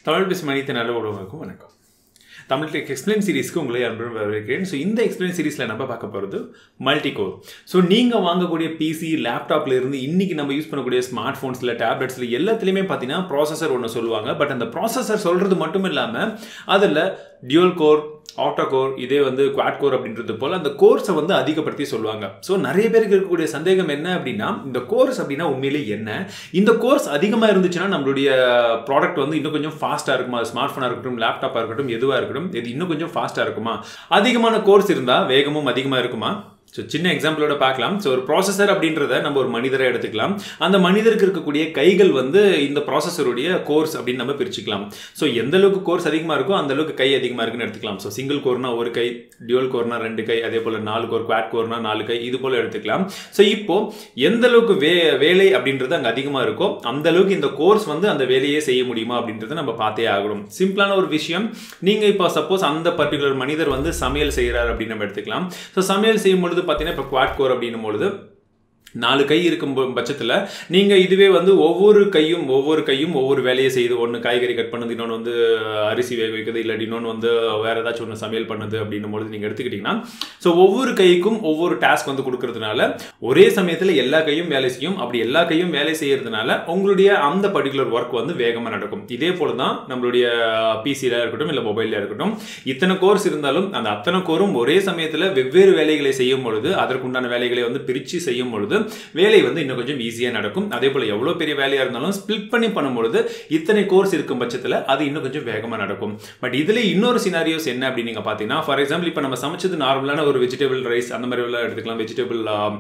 தமிழ் பேசும் மனித நல்ல உறவுகளுக்கும் வணக்கம் தமிழ் டெக் எக்ஸ்பிளைன் சீரிஸ்க்கு உங்களை அன்புடன் வரவேற்கிறேன் ஸோ இந்த எக்ஸ்பிளைன் சீரிஸில் நம்ம பார்க்க போகிறது மல்டி கோர் ஸோ நீங்கள் வாங்கக்கூடிய பிசி லேப்டாப்ல இருந்து இன்னைக்கு நம்ம யூஸ் பண்ணக்கூடிய ஸ்மார்ட் ஃபோன்ஸில் டேப்லெட்ஸில் எல்லாத்துலேயுமே பார்த்தீங்கன்னா ப்ராசஸர் ஒன்று சொல்லுவாங்க பட் அந்த ப்ராசஸர் சொல்கிறது மட்டும் இல்லாமல் அதில் டியூல் கோர் ஆட்டோ கோர் இதே வந்து குவாட் கோர் அப்படின்றது போல் அந்த கோர்ஸை வந்து அதிகப்படுத்தி சொல்லுவாங்க ஸோ நிறைய பேருக்கு இருக்கக்கூடிய சந்தேகம் என்ன அப்படின்னா இந்த கோர்ஸ் அப்படின்னா உண்மையிலே என்ன இந்த கோர்ஸ் அதிகமாக இருந்துச்சுன்னா நம்மளுடைய ப்ராடக்ட் வந்து இன்னும் கொஞ்சம் ஃபாஸ்ட்டாக இருக்குமா ஸ்மார்ட் ஃபோனாக இருக்கட்டும் லேப்டாப்பாக இருக்கட்டும் எதுவாக இருக்கட்டும் இது இன்னும் கொஞ்சம் ஃபாஸ்ட்டாக இருக்குமா அதிகமான கோர்ஸ் இருந்தால் வேகமும் அதிகமாக இருக்குமா ஸோ சின்ன எக்ஸாம்பிளோட பார்க்கலாம் ஸோ ஒரு ப்ராசஸர் அப்படின்றத நம்ம ஒரு மனிதரை எடுத்துக்கலாம் அந்த மனிதருக்கு இருக்கக்கூடிய கைகள் வந்து இந்த ப்ராசஸருடைய கோர்ஸ் அப்படின்னு நம்ம பிரிச்சுக்கலாம் ஸோ எந்த அளவுக்கு கோர்ஸ் அதிகமாக இருக்கோ அந்த அளவுக்கு கை அதிகமாக இருக்குன்னு எடுத்துக்கலாம் ஸோ சிங்கிள் கோர்னா ஒரு கை டியூல் கோர்னா ரெண்டு கை அதே போல் நாலு கோர் குவாட் கோர்னா நாலு கை இது போல் எடுத்துக்கலாம் ஸோ இப்போ எந்த அளவுக்கு வே வேலை அப்படின்றது அங்கே அதிகமாக இருக்கோ அந்த அளவுக்கு இந்த கோர்ஸ் வந்து அந்த வேலையே செய்ய முடியுமா அப்படின்றத நம்ம பார்த்தே ஆகணும் சிம்பிளான ஒரு விஷயம் நீங்கள் இப்போ சப்போஸ் அந்த பர்டிகுலர் மனிதர் வந்து சமையல் செய்கிறார் அப்படின்னு நம்ம எடுத்துக்கலாம் ஸோ சமையல் செய்யும் பொழுது பார்த்தீங்கன்னா இப்போ குவாட் கோர் அப்படின்னும் பொழுது நாலு கை இருக்கும் பட்சத்தில் நீங்கள் இதுவே வந்து ஒவ்வொரு கையும் ஒவ்வொரு கையும் ஒவ்வொரு வேலையை செய்து ஒன்று காய்கறி கட் பண்ணுது இன்னொன்று வந்து அரிசி வேக வைக்கிறது இல்லாட்டி இன்னொன்று வந்து வேறு ஏதாச்சும் ஒன்று சமையல் பண்ணுது அப்படின்னும் பொழுது நீங்கள் எடுத்துக்கிட்டிங்கன்னா ஸோ ஒவ்வொரு கைக்கும் ஒவ்வொரு டாஸ்க் வந்து கொடுக்கறதுனால ஒரே சமயத்தில் எல்லா கையும் வேலை செய்யும் அப்படி எல்லா கையும் வேலை செய்யறதுனால உங்களுடைய அந்த பர்டிகுலர் ஒர்க் வந்து வேகமாக நடக்கும் இதே போல தான் நம்மளுடைய பிசியில் இருக்கட்டும் இல்லை மொபைலில் இருக்கட்டும் இத்தனை கோர்ஸ் இருந்தாலும் அந்த அத்தனை கோரும் ஒரே சமயத்தில் வெவ்வேறு வேலைகளை செய்யும் பொழுது அதற்குண்டான வேலைகளை வந்து பிரித்து செய்யும் பொழுது வேலை வந்து இன்னும் கொஞ்சம் ஈஸியாக நடக்கும் அதே போல் எவ்வளோ பெரிய வேலையாக இருந்தாலும் ஸ்பிளிட் பண்ணி பண்ணும்பொழுது இத்தனை கோர்ஸ் இருக்கும் பட்சத்தில் அது இன்னும் கொஞ்சம் வேகமாக நடக்கும் பட் இதில் இன்னொரு சினாரியோஸ் என்ன அப்படின்னு நீங்கள் பார்த்தீங்கன்னா ஃபார் எக்ஸாம்பிள் இப்போ நம்ம சமைச்சது நார்மலான ஒரு வெஜிடபிள் ரைஸ் அந்த மாதிரி எல்லாம் எடுத்துக்கலாம் வெஜிடபிள்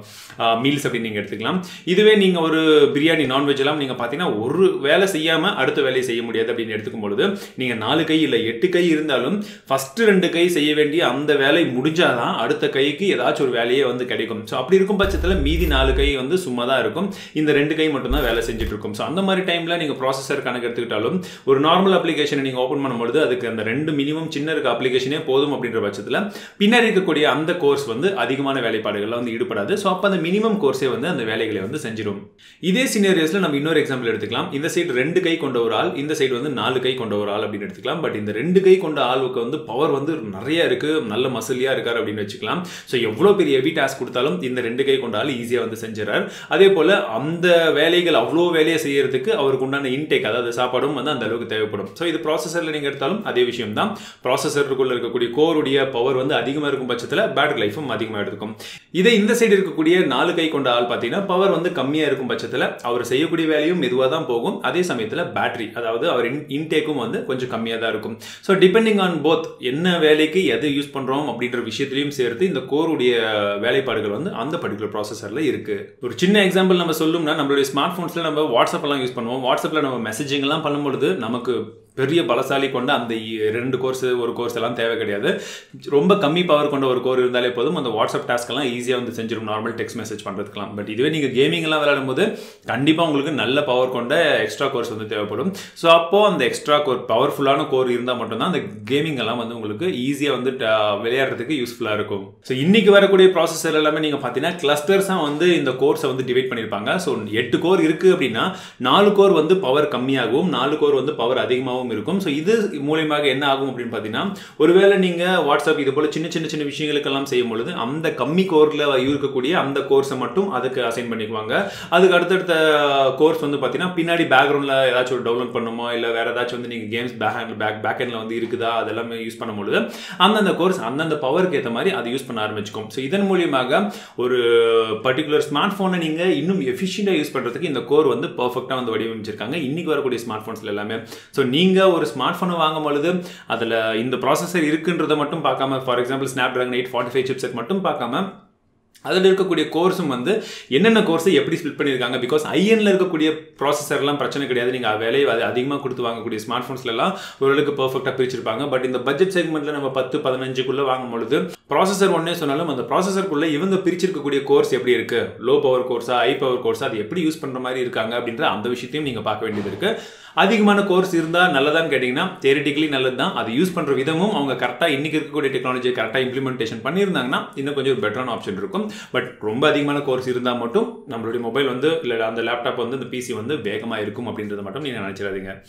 மீல்ஸ் அப்படின்னு நீங்கள் எடுத்துக்கலாம் இதுவே நீங்கள் ஒரு பிரியாணி நான்வெஜ் எல்லாம் நீங்கள் பார்த்தீங்கன்னா ஒரு வேலை செய்யாமல் அடுத்த வேலையை செய்ய முடியாது அப்படின்னு எடுத்துக்கும் பொழுது நீங்கள் நாலு கை இல்லை எட்டு கை இருந்தாலும் ஃபஸ்ட்டு ரெண்டு கை செய்ய வேண்டிய அந்த வேலை முடிஞ்சாதான் அடுத்த கைக்கு ஏதாச்சும் ஒரு வேலையே வந்து கிடைக்கும் ஸோ அப்படி இருக்கும் பட்சத்தில் மீதி நாலு கை வந்து சும்மா தான் இருக்கும் இந்த ரெண்டு கை மட்டும் தான் வேலை செஞ்சுட்டு இருக்கும் ஸோ அந்த மாதிரி டைமில் நீங்கள் ப்ராசஸர் கணக்கு எடுத்துக்கிட்டாலும் ஒரு நார்மல் அப்ளிகேஷனை நீங்கள் ஓப்பன் பண்ணும்பொழுது அதுக்கு அந்த ரெண்டு மினிமம் சின்ன இருக்க அப்ளிகேஷனே போதும் அப்படின்ற பட்சத்தில் பின்னாடி இருக்கக்கூடிய அந்த கோர்ஸ் வந்து அதிகமான வேலைப்பாடுகளில் வந்து ஈடுபடாது ஸோ அப்போ அந்த மினிமம் கோர்ஸே வந்து அந்த வேலைகளை வந்து செஞ்சிடும் இதே சினியரியோஸில் நம்ம இன்னொரு எக்ஸாம்பிள் எடுத்துக்கலாம் இந்த சைடு ரெண்டு கை கொண்ட ஒரு ஆள் இந்த சைடு வந்து நாலு கை கொண்ட ஒரு ஆள் அப்படின்னு எடுத்துக்கலாம் பட் இந்த ரெண்டு கை கொண்ட ஆளுக்கு வந்து பவர் வந்து நிறைய இருக்கு நல்ல மசிலியாக இருக்கார் அப்படின்னு வச்சுக்கலாம் ஸோ எவ்வளோ பெரிய ஹெவி டாஸ்க் கொடுத்தாலும் இந்த ரெண்டு கை கொண்ட ஆள் ஈஸியாக வந்து செஞ்சிடறார் அதே போல் அந்த வேலைகள் அவ்வளோ வேலையை செய்யறதுக்கு அவருக்கு உண்டான இன்டேக் அதாவது சாப்பாடும் வந்து அந்த அளவுக்கு தேவைப்படும் ஸோ இது ப்ராசஸரில் நீங்கள் எடுத்தாலும் அதே விஷயம் தான் ப்ராசஸருக்குள்ள இருக்கக்கூடிய கோருடைய பவர் வந்து அதிகமாக இருக்கும் பட்சத்தில் பேட்டரி லைஃபும் அதிகமாக எடுக்கும் இதே இந்த சைடு இருக்கக்கூடிய நாலு கை கொண்ட ஆள் பார்த்தீங்கன்னா பவர் வந்து கம்மியாக இருக்கும் பட்சத்தில் அவர் செய்யக்கூடிய வேலையும் மெதுவாக தான் போகும் அதே சமயத்தில் பேட்டரி அதாவது அவர் இன்டேக்கும் வந்து கொஞ்சம் கம்மியாக தான் இருக்கும் ஸோ டிபெண்டிங் ஆன் போத் என்ன வேலைக்கு எது யூஸ் பண்ணுறோம் அப்படின்ற விஷயத்துலையும் சேர்த்து இந்த கோருடைய வேலைப்பாடுகள் வந்து அந்த பர்டிகுலர் ப்ராசஸரில் இருக்குது ஒரு சின்ன எக்ஸாம்பிள் நம்ம சொல்லணும்னா நம்மளுடைய ஸ்மார்ட் ஃபோன்ஸில் நம்ம வாட்ஸ்அப் எல்லாம் யூஸ் பண்ணுவோம் வாட்ஸ்அப்பில் நம்ம மெசேஜிங் எல்லாம் பண்ணும்பொழுது நமக்கு பெரிய பலசாலி கொண்ட அந்த ரெண்டு கோர்ஸ் ஒரு கோர்ஸ் எல்லாம் தேவை கிடையாது ரொம்ப கம்மி பவர் கொண்ட ஒரு கோர் இருந்தாலே போதும் அந்த வாட்ஸ்அப் டாஸ்க்கெல்லாம் ஈஸியாக வந்து செஞ்சிடும் நார்மல் டெக்ஸ்ட் மெசேஜ் பண்ணுறதுக்கலாம் பட் இதுவே நீங்கள் கேமிங் எல்லாம் விளையாடும் போது கண்டிப்பாக உங்களுக்கு நல்ல பவர் கொண்ட எக்ஸ்ட்ரா கோர்ஸ் வந்து தேவைப்படும் ஸோ அப்போது அந்த எக்ஸ்ட்ரா கோர் பவர்ஃபுல்லான கோர் இருந்தால் மட்டும்தான் அந்த கேமிங் எல்லாம் வந்து உங்களுக்கு ஈஸியாக வந்து விளையாடுறதுக்கு யூஸ்ஃபுல்லாக இருக்கும் ஸோ இன்னைக்கு வரக்கூடிய ப்ராசஸர் எல்லாமே நீங்கள் பார்த்தீங்கன்னா கிளஸ்டர்ஸாக வந்து இந்த கோர்ஸை வந்து டிவைட் பண்ணியிருப்பாங்க ஸோ எட்டு கோர் இருக்குது அப்படின்னா நாலு கோர் வந்து பவர் கம்மியாகவும் நாலு கோர் வந்து பவர் அதிகமாகவும் ஞாபகம் இருக்கும் ஸோ இது மூலியமாக என்ன ஆகும் அப்படின்னு பார்த்தீங்கன்னா ஒருவேளை நீங்கள் வாட்ஸ்அப் இது போல் சின்ன சின்ன சின்ன விஷயங்களுக்கெல்லாம் செய்யும் பொழுது அந்த கம்மி கோரில் இருக்கக்கூடிய அந்த கோர்ஸை மட்டும் அதுக்கு அசைன் பண்ணிக்குவாங்க அதுக்கு அடுத்தடுத்த கோர்ஸ் வந்து பார்த்தீங்கன்னா பின்னாடி பேக்ரவுண்டில் ஏதாச்சும் ஒரு டவுன்லோட் பண்ணுமோ இல்லை வேறு ஏதாச்சும் வந்து நீங்கள் கேம்ஸ் பேக் பேக் பேக் எண்டில் வந்து இருக்குதா அதெல்லாமே யூஸ் பண்ணும்பொழுது அந்தந்த கோர்ஸ் அந்தந்த பவருக்கு ஏற்ற மாதிரி அதை யூஸ் பண்ண ஆரம்பிச்சுக்கும் ஸோ இதன் மூலியமாக ஒரு பர்டிகுலர் ஸ்மார்ட் ஃபோனை நீங்கள் இன்னும் எஃபிஷியண்டாக யூஸ் பண்ணுறதுக்கு இந்த கோர் வந்து பர்ஃபெக்டாக வந்து வடிவமைச்சிருக்காங்க இன்னைக்கு வரக்கூடிய ஸ்மார்ட் ஃபோன்ஸில் எல்லாமே ஸோ நீங்கள் நீங்கள் ஒரு ஸ்மார்ட் ஃபோனை வாங்கும் பொழுது அதில் இந்த ப்ராசஸர் இருக்குன்றதை மட்டும் பார்க்காம for example Snapdragon eight forty five chipset மட்டும் பார்க்காம அதில் இருக்கக்கூடிய கோர்ஸும் வந்து என்னென்ன கோர்ஸை எப்படி ஸ்பிளிட் பண்ணியிருக்காங்க பிகாஸ் ஐஎனில் இருக்கக்கூடிய ப்ராசஸர்லாம் பிரச்சனை கிடையாது நீங்கள் வேலையை அது அதிகமாக கொடுத்து வாங்கக்கூடிய ஸ்மார்ட் ஃபோன்ஸ்லாம் ஓரளவுக்கு பர்ஃபெக்டாக பிரிச்சிருப்பாங்க பட் இந்த பட்ஜெட் செக்மெண்ட்டில் நம்ம பத்து பதினஞ்சுக்குள்ளே வாங்கும் பொழுது ப்ராசஸர் ஒன்றே சொன்னாலும் அந்த ப்ராசஸருக்குள்ளே இவங்க பிரிச்சிருக்கக்கூடிய கோர்ஸ் எப்படி இருக்குது லோ பவர் கோர்ஸா ஹை பவர் கோர்ஸா அது எப்படி யூஸ் பண்ணுற மாதிரி இருக்காங்க அப்படின்ற அந்த விஷயத்தையும் நீங்கள் பார்க்க வேண்டியது இருக்குது அதிகமான கோர்ஸ் இருந்தால் நல்லதான்னு கேட்டிங்கன்னா தேரிட்டிக்கலி நல்லது தான் அது யூஸ் பண்ணுற விதமும் அவங்க கரெக்டாக இன்றைக்கி இருக்கக்கூடிய டெக்னாலஜியை கரெக்டாக இம்ப்ளிமெண்டேஷன் பண்ணியிருந்தாங்கன்னா இன்னும் கொஞ்சம் பெட்டரான ஆப்ஷன் இருக்கும் பட் ரொம்ப அதிகமான கோர்ஸ் இருந்தால் மட்டும் நம்மளுடைய மொபைல் வந்து இல்லை அந்த லேப்டாப் வந்து இந்த பிசி வந்து வேகமாக இருக்கும் அப்படின்றத மட்டும் நீங்கள் நினச்சிடாதீங்க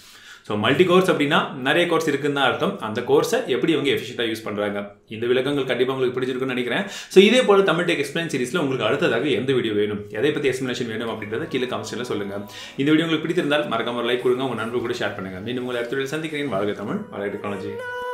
ஸோ மல்டி கோர்ஸ் அப்படின்னா நிறைய கோர்ஸ் இருக்குன்னு தான் அர்த்தம் அந்த கோர்ஸை எப்படி அவங்க எஃபிஷியண்டாக யூஸ் பண்ணுறாங்க இந்த விளக்கங்கள் கண்டிப்பாக உங்களுக்கு பிடிச்சிருக்குன்னு நினைக்கிறேன் ஸோ இதே போல் தமிழ் டெக் எக்ஸ்பிளைன் சீரிஸில் உங்களுக்கு அடுத்ததாக எந்த வீடியோ வேணும் எதை பற்றி எக்ஸ்பிளேஷன் வேணும் அப்படின்றத கீழே கமெண்ட்ஸில் சொல்லுங்கள் இந்த வீடியோ உங்களுக்கு பிடித்திருந்தால் மறக்காம லைக் கொடுங்க உங்கள் நண்பர்கள் கூட ஷேர் பண்ணுங்கள் மீண்டும் உங்களை அடுத்த வீடியோ சந்திக்கிறேன் வாழ்க தமிழ் வாழ்க டெக்னாலஜி